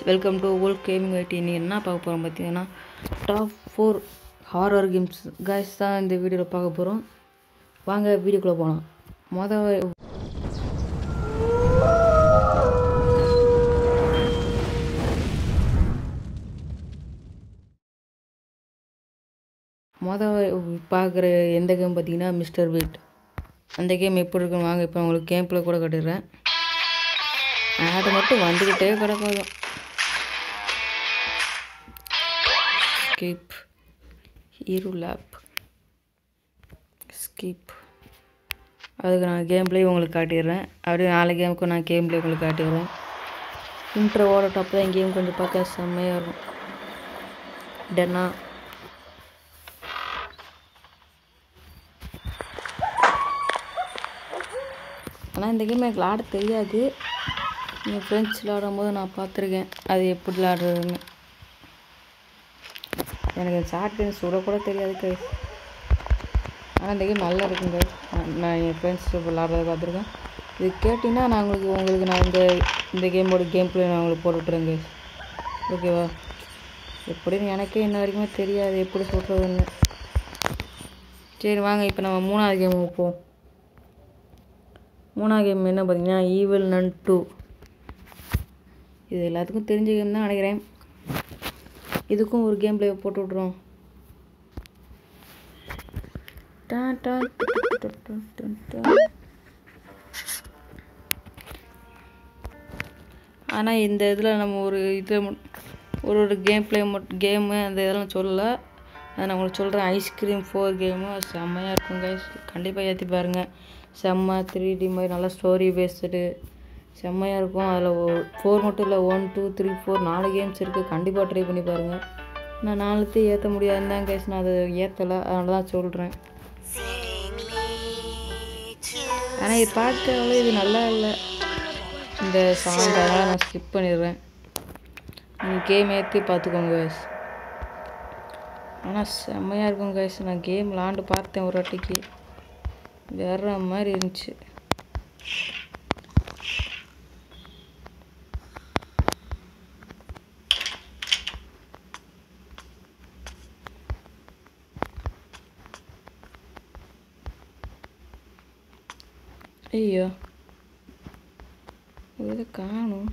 Welcome to all gaming ID நீ என்ன பார்க்க போகிறோம் பார்த்தீங்கன்னா top four horror games guys தான் இந்த வீடியோவில் பார்க்க போகிறோம் வாங்க வீடியோக்குள்ளே போகலாம் மொதல் மொதல் பார்க்குற எந்த கேம் பார்த்தீங்கன்னா மிஸ்டர் பீட் அந்த கேம் எப்படி இருக்குன்னு வாங்க இப்போ உங்களுக்கு கேம் ப்ளே கூட கட்டிடுறேன் ஆடு மட்டும் வந்துக்கிட்டே கிடக்கும் ஸ்கிப் ஹீரோ லேப் ஸ்கிப் அதுக்கு நான் கேம் ப்ளே உங்களுக்கு காட்டிடுறேன் அப்படியே நாலு கேமுக்கும் நான் கேம் ப்ளே உங்களுக்கு காட்டிடுறேன் இன்ட்ரோ ஓடட்டப்போ தான் கேம் கொஞ்சம் பார்க்க செம்மையாக இருக்கும் டென்னா ஆனால் இந்த கேம் எனக்கு விளாட தெரியாது என் ஃப்ரெண்ட்ஸ் விளாடும் போது நான் பார்த்துருக்கேன் அது எப்படி விளாடுறதுன்னு எனக்கு ஷார்ட் கன் சுட கூட தெரியாது கை ஆனால் இந்த கேம் நல்லா இருக்குங்க நான் என் ஃப்ரெண்ட்ஸ் விளாட்றத பார்த்துருக்கேன் இது கேட்டிங்கன்னா நான் உங்களுக்கு உங்களுக்கு நான் இந்த இந்த கேமோட கேம் பிளே நான் உங்களுக்கு போட்டுவிட்றேங்க ஓகேவா எப்படின்னு எனக்கே இன்ன வரைக்குமே தெரியாது எப்படி சொல்கிறதுன்னு சரி வாங்க இப்போ நம்ம மூணாவது கேம் வைப்போம் மூணாவது கேம் என்ன பார்த்தீங்கன்னா ஈவில் நன் டூ இது எல்லாத்துக்கும் தெரிஞ்ச கேம் தான் நினைக்கிறேன் இதுக்கும் ஒரு கேம் பிளே போட்டு விட்றோம் ஆனால் இந்த இதில் நம்ம ஒரு இது ஒரு ஒரு கேம் பிளே மட்டும் கேமு அந்த இதெல்லாம் சொல்லலை அதை நான் உங்களுக்கு சொல்கிறேன் ஐஸ்கிரீம் ஃபோர் கேமு செம்மையாக இருக்கும் கைஸ் கண்டிப்பாக ஏற்றி பாருங்கள் செம்ம த்ரீ டி மாதிரி நல்லா ஸ்டோரி பேஸ்டு செம்மையாக இருக்கும் அதில் ஃபோர் மட்டும் இல்லை ஒன் டூ த்ரீ ஃபோர் நாலு கேம்ஸ் இருக்குது கண்டிப்பாக ட்ரை பண்ணி பாருங்கள் நான் நாலுத்தையும் ஏற்ற முடியாதுன்னு தான் கைஸ் நான் அதை ஏற்றலை அதனால தான் சொல்கிறேன் ஆனால் இது பார்க்கவே இது நல்லா இல்லை இந்த சாங் அதனால் நான் ஸ்கிப் பண்ணிடுறேன் நீங்கள் கேம் ஏற்றி பார்த்துக்கோங்க கைஸ் ஆனால் செம்மையாக இருக்கும் கைஸ் நான் கேம் விளாண்டு பார்த்தேன் ஒரு வாட்டிக்கு வேற மாதிரி இருந்துச்சு ஐயோ இது காணும்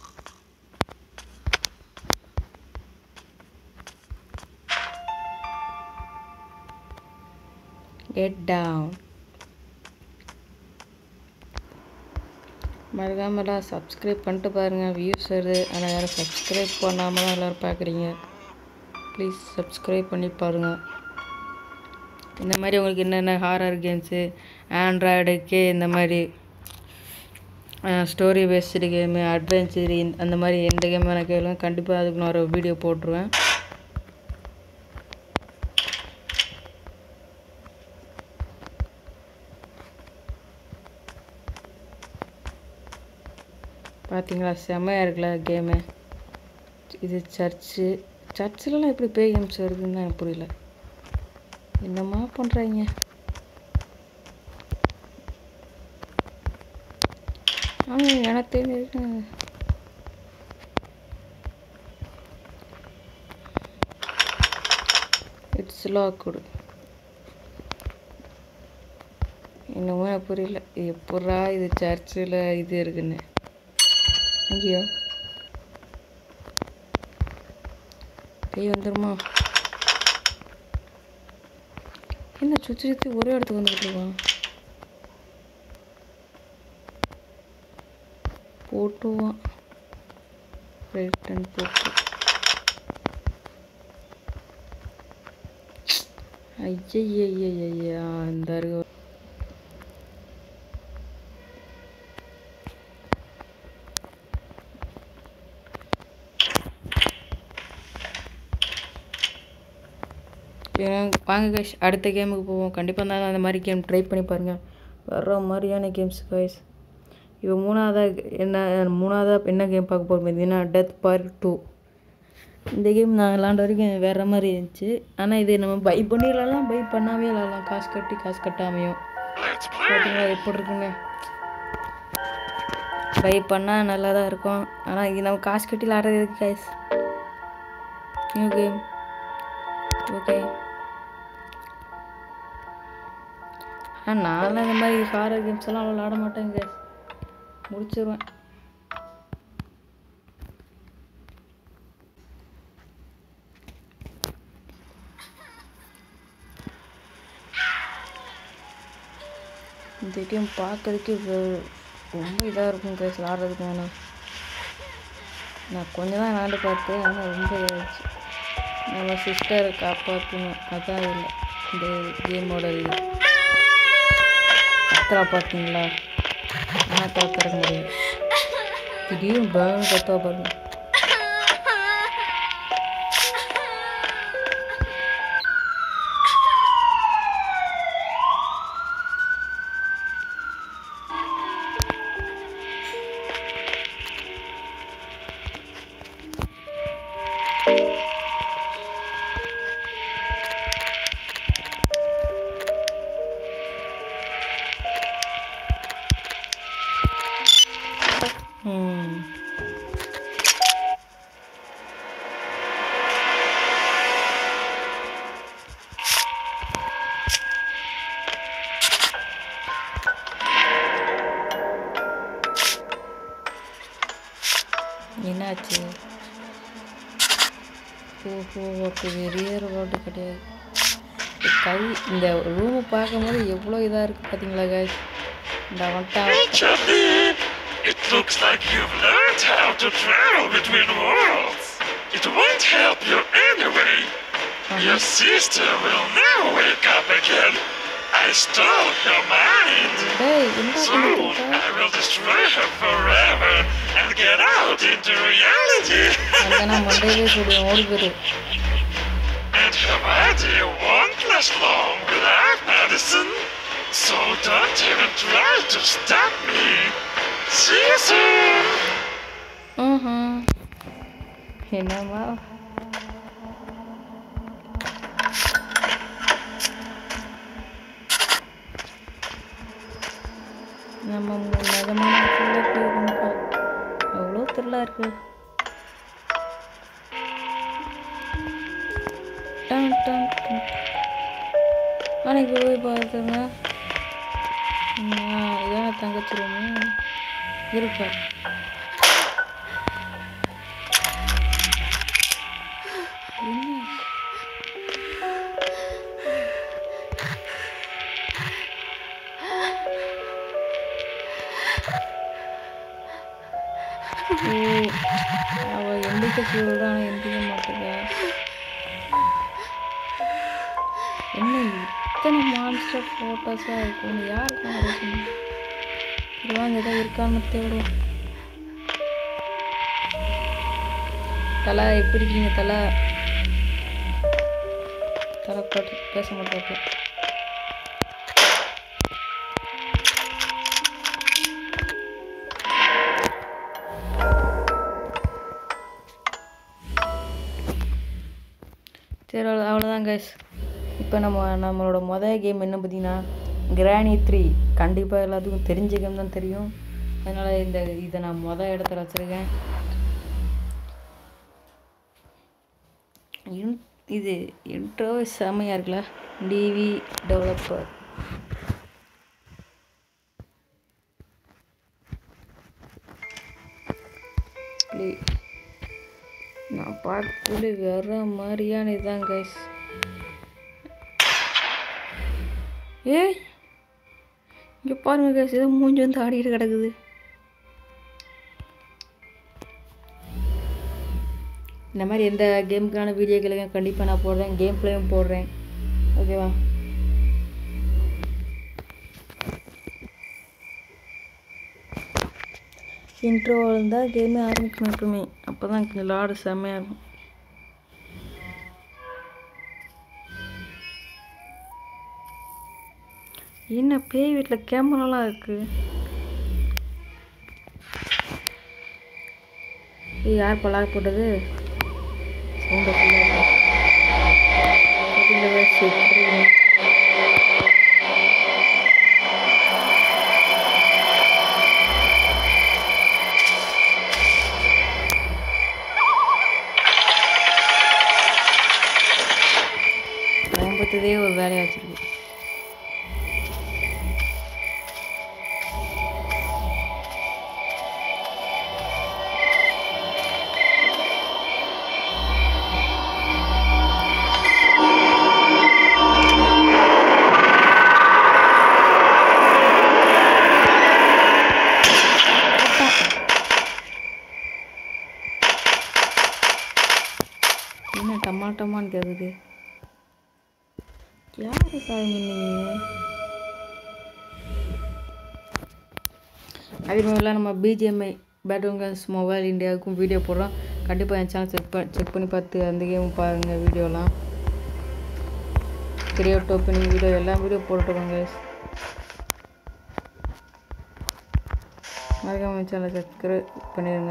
கெட் டவுன் மறக்காமலாம் சப்ஸ்கிரைப் பண்ணிட்டு பாருங்கள் வியூஸ் வருது ஆனால் யாரும் சப்ஸ்கிரைப் பண்ணாமல் தான் எல்லோரும் பார்க்குறீங்க ப்ளீஸ் சப்ஸ்கிரைப் பண்ணி பாருங்கள் இந்த மாதிரி உங்களுக்கு என்னென்ன ஹாரர் கேம்ஸு ஆண்ட்ராய்டுக்கே இந்த மாதிரி ஸ்டோரி பேஸ்டு கேமு அட்வென்ச்சர் அந்த மாதிரி எந்த கேம் எனக்கு கேளுங்க கண்டிப்பாக அதுக்கு நான் ஒரு வீடியோ போட்டுருவேன் பார்த்தீங்களா செம்மையாக இருக்குல்ல கேமு இது சர்ச்சு சர்ச்சிலலாம் எப்படி பேய் கேம்ஸ் வருதுன்னு தான் எனக்கு புரியல என்னம்மா பண்ணுறாங்க ஆமாம் எனக்கு தெரிஞ்சு இட்ஸ் லாக்குடு என்னமோ எனக்கு புரியல எப்படா இது சர்ச்சில் இது இருக்குன்னு ஐயோ பேய் வந்துருமா என்ன சுற்றி சுற்றி ஒரே இடத்துக்கு வந்துக்கிட்டு இருக்கான் போட்டுவான் ரைட் அண்ட் போட்டு ஐயய்யா இந்த இருக்கு வாங்க கைஸ் அடுத்த கேமுக்கு போவோம் கண்டிப்பாக இருந்தாலும் அந்த மாதிரி கேம் ட்ரை பண்ணி பாருங்கள் வர்ற மாதிரியான கேம்ஸ் கைஸ் இப்போ மூணாவதாக என்ன மூணாவதாக என்ன கேம் பார்க்க போகிறோம் பார்த்தீங்கன்னா டெத் பார்ட் டூ இந்த கேம் நான் விளாண்ட வரைக்கும் வேறு மாதிரி இருந்துச்சு ஆனால் இது நம்ம பை பண்ணி விளாட்லாம் பை பண்ணாவே விளாட்லாம் காசு கட்டி காசு கட்டாமையும் பார்த்தீங்களா எப்படி இருக்குங்க பை பண்ணால் நல்லா தான் இருக்கும் ஆனால் இது நம்ம காசு கட்டி விளாட்றது எதுக்கு கைஸ் நியூ கேம் ஓகே ஆனால் நான்லாம் இந்த மாதிரி ஹாரர் கேம்ஸ் எல்லாம் அவ்வளோ விளாட மாட்டேன் கைஸ் முடிச்சிருவேன் இந்த கேம் பார்க்கறதுக்கு வெ- ரொம்ப இதாக இருக்கும் கைஸ் விளாட்றதுக்கு ஆனால் நான் கொஞ்சம் தான் விளாண்டு பார்த்தேன் ஆனால் ரொம்ப இதாகிடுச்சு நம்ம சிஸ்டரை காப்பாற்றணும் அதான் இல்லை இந்த கேமோட இது கத்துறா பார்த்தீங்களா ஆனால் திறக்க முடியும் திடீர்னு பேங்க் கத்துவா பாருங்க ம் என்னாச்சு ஓஹோ அப்போ வெறியர் ரோடு கிடையாது இது கை இந்த ரூமை பார்க்கும்போது எவ்வளோ இதாக இருக்குது பார்த்தீங்களா guys இந்த வந்துட்டான் Charlie, it looks like you've learned how to travel between worlds. It won't help you anyway. Your sister will never wake up again. I stole her mind. டேய் என்ன Soon பண்ணிட்டு I will destroy her forever and get out into reality. அங்கே நான் மண்டையிலே சொல்லுவேன் ஓடி போயிரு and her body won't last long without medicine. So don't even try to stop me. See you soon. ம்ஹும். என்னம்மா நம்ம மு- நிஜமான திருவிழா போயிருக்கோம்ப்பா எவ்வளோ திருவிழா இருக்கு டன் டன் டன். அன்னைக்கு போய் பார்த்துங்க இதான் தங்கச்சி ரூமு இருப்பா என்ன ஓ, அவ எந்திரிக்க சொல்றான் எந்திரிக்க மாட்டேங்க என்ன இத்தனை மான்ஸ்டர் ஃபோட்டோஸாக இருக்கும் யாருக்கும் அதை சொன்னேன் சரி வாங்க ஏதோ இருக்கான்னு தேடுவோம் தலை எப்படி இருக்கீங்க தலை தலை போட்டு பேச மாட்டாப்ல சரி அவ்வளோ அவ்வளோதான் கைஸ் இப்போ நம்ம நம்மளோட மொதல் கேம் என்ன பார்த்தீங்கன்னா கிராணி த்ரீ கண்டிப்பாக எல்லாத்துக்கும் தெரிஞ்ச கேம் தான் தெரியும் அதனால் இந்த இதை நான் மொதல் இடத்துல வச்சுருக்கேன் இன் இது இன்ட்ரோ செம்மையாக இருக்குல்ல டிவி டெவலப்பர் ப்ளே நான் பார்க்கக்கூடிய வேற மாதிரியான இதுதான் கைஸ் ஏ இங்கே பாருங்க கைஸ் ஏதோ மூஞ்சி வந்து ஆடிட்டு கிடக்குது இந்த மாதிரி எந்த கேமுக்கான வீடியோக்களையும் கண்டிப்பாக நான் போடுறேன் கேம் பிளேயும் போடுறேன் ஓகேவா இன்ட்ரோ இருந்தால் கேமே ஆரம்பிக்கணும் எப்பவுமே அப்போ தான் விளாடு செம்மையாக இருக்கும் என்ன பேய் வீட்டில் கேமராலாம் இருக்கு ஏய் யார் பலாக போட்டது சவுண்டை வேலையாக வச்சுருக்கு என்ன டமாட்டமான்னு கேட்குது யாரு சாமி நீங்கள் அதே மாதிரிலாம் நம்ம பிஜிஎம்ஐ பேட்மிண்டன் மொபைல் இந்தியாவுக்கும் வீடியோ போடுறோம் கண்டிப்பாக என் சேனல் செக் பண்ணி செக் பண்ணி பார்த்து அந்த கேம் பாருங்கள் வீடியோலாம் கிரியேட் ஓப்பனிங் வீடியோ எல்லாம் வீடியோ போட்டுருக்கோங்க மறக்காம சேனலை சப்ஸ்கிரைப் பண்ணிடுங்க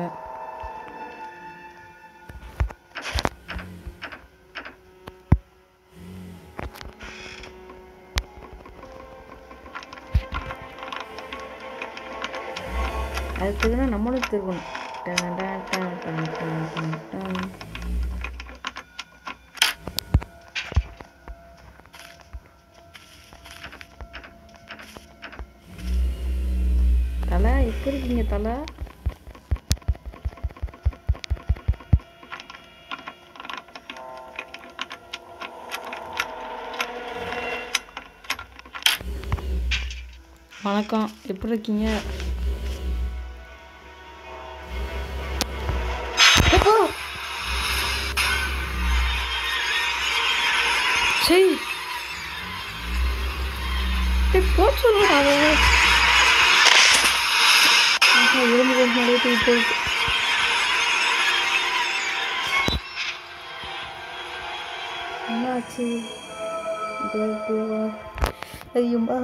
அதுக்கு நம்மளும் திருக்கணும் டன் டன் டன் டன் டன் டன் டன். தலை எப்படி இருக்கீங்க தலை வணக்கம் எப்படி இருக்கீங்க அப்பா! சரி டேய், போ சொல்லுடா அவன். ஆஹா, எலும்பு கொஞ்சம் நிறைய தூக்கி போயிட்டு. என்னாச்சு ஐயோ. ஐயோம்மா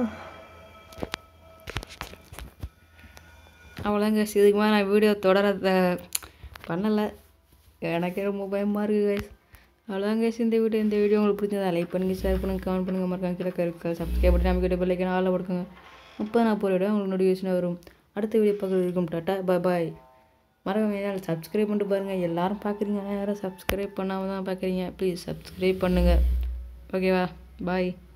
அவ்வளோங்க இதுக்கு மேலே நான் வீடியோ தொடர பண்ணலை எனக்கே ரொம்ப பயமாக இருக்குது கைஸ் அவ்வளோதான் கைஸ் இந்த வீடியோ இந்த வீடியோ உங்களுக்கு பிடிச்சதா லைக் பண்ணுங்கள் ஷேர் பண்ணுங்கள் கமெண்ட் பண்ணுங்கள் மறக்காம கீழே இருக்க சப்ஸ்கிரைப் பண்ணி நம்ம கிட்ட பெல்லைக்கான ஆளில் கொடுக்குங்க அப்போ நான் போகிற வீடியோ உங்களுக்கு நோட்டிஃபிகேஷன் வரும் அடுத்த வீடியோ பார்க்குறது இருக்கும் டாட்டா பாய் பாய் மறக்காம என்னால் சப்ஸ்கிரைப் பண்ணிட்டு பாருங்கள் எல்லாரும் பார்க்குறீங்க ஆனால் யாரும் சப்ஸ்கிரைப் பண்ணாமல் தான் பார்க்குறீங்க ப்ளீஸ் சப்ஸ்கிரைப் பண்ணுங்கள் ஓகேவா பாய்